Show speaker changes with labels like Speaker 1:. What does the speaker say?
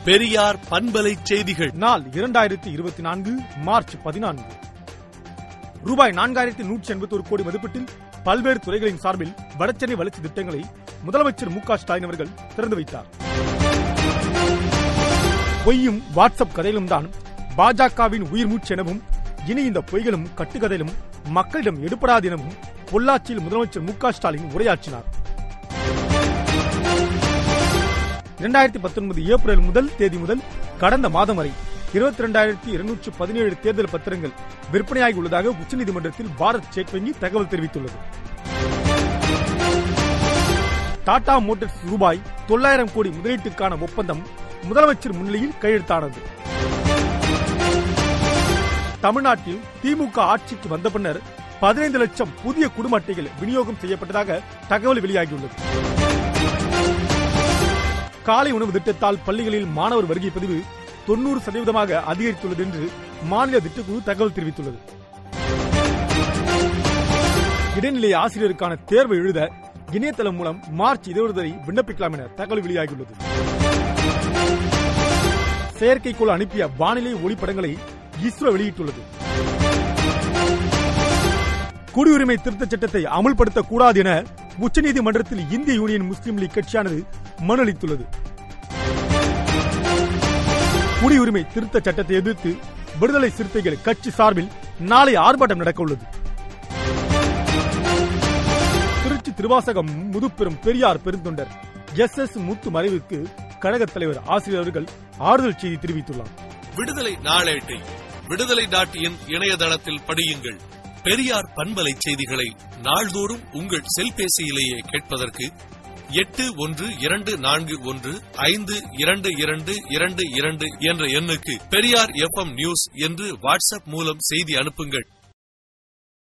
Speaker 1: பெரியார் பண்பலை செய்திகள்
Speaker 2: நாள் இரண்டாயிரத்தி இருபத்தி நான்கு மார்ச் பதினான்கு ரூபாய் நான்காயிரத்தி நூற்றி எண்பத்தி ஒரு கோடி மதிப்பீட்டில் பல்வேறு துறைகளின் சார்பில் வடசென்னை வளர்ச்சி திட்டங்களை முதலமைச்சர் மு க ஸ்டாலின் அவர்கள் திறந்து வைத்தார் பொய்யும் வாட்ஸ்அப் கதையிலும் தான் பாஜகவின் உயிர் மூச்சு எனவும் இனி இந்த பொய்களும் கட்டுக்கதையிலும் மக்களிடம் எடுபடாது எனவும் பொள்ளாச்சியில் முதலமைச்சர் மு க ஸ்டாலின் உரையாற்றினார் இரண்டாயிரத்தி பத்தொன்பது ஏப்ரல் முதல் தேதி முதல் கடந்த மாதம் வரை இருபத்தி இரண்டாயிரத்தி இருநூற்று பதினேழு தேர்தல் பத்திரங்கள் விற்பனையாகி உள்ளதாக உச்சநீதிமன்றத்தில் பாரத் ஸ்டேட் வங்கி தகவல் தெரிவித்துள்ளது டாடா மோட்டார்ஸ் ரூபாய் தொள்ளாயிரம் கோடி முதலீட்டுக்கான ஒப்பந்தம் முதலமைச்சர் முன்னிலையில் கையெழுத்தானது தமிழ்நாட்டில் திமுக ஆட்சிக்கு வந்த பின்னர் பதினைந்து லட்சம் புதிய குடும்ப அட்டைகள் விநியோகம் செய்யப்பட்டதாக தகவல் வெளியாகியுள்ளது காலை உணவு திட்டத்தால் பள்ளிகளில் மாணவர் வருகை பதிவு தொண்ணூறு சதவீதமாக அதிகரித்துள்ளது என்று மாநில திட்டக்குழு தகவல் தெரிவித்துள்ளது இடைநிலை ஆசிரியருக்கான தேர்வு எழுத இணையதளம் மூலம் மார்ச் இருபது வரை விண்ணப்பிக்கலாம் என தகவல் வெளியாகியுள்ளது செயற்கைக்கோள் அனுப்பிய வானிலை ஒளிப்படங்களை இஸ்ரோ வெளியிட்டுள்ளது குடியுரிமை திருத்தச் சட்டத்தை அமல்படுத்தக் கூடாது என உச்சநீதிமன்றத்தில் இந்திய யூனியன் முஸ்லீம் லீக் கட்சியானது மனு அளித்துள்ளது குடியுரிமை திருத்த சட்டத்தை எதிர்த்து விடுதலை சிறுத்தைகள் கட்சி சார்பில் நாளை ஆர்ப்பாட்டம் நடக்க உள்ளது திருச்சி திருவாசகம் முதுப்பெரும் பெரியார் பெருந்தொண்டர் எஸ் எஸ் முத்து மறைவுக்கு கழகத் தலைவர் ஆசிரியர் அவர்கள் ஆறுதல் செய்தி தெரிவித்துள்ளார்
Speaker 1: விடுதலை நாளேட்டை விடுதலை டாட் இன் இணையதளத்தில் படியுங்கள் பெரியார் பண்பலை செய்திகளை நாள்தோறும் உங்கள் செல்பேசியிலேயே கேட்பதற்கு எட்டு ஒன்று இரண்டு நான்கு ஒன்று ஐந்து இரண்டு இரண்டு இரண்டு இரண்டு என்ற எண்ணுக்கு பெரியார் எஃப்எம் நியூஸ் என்று வாட்ஸ்அப் மூலம் செய்தி அனுப்புங்கள்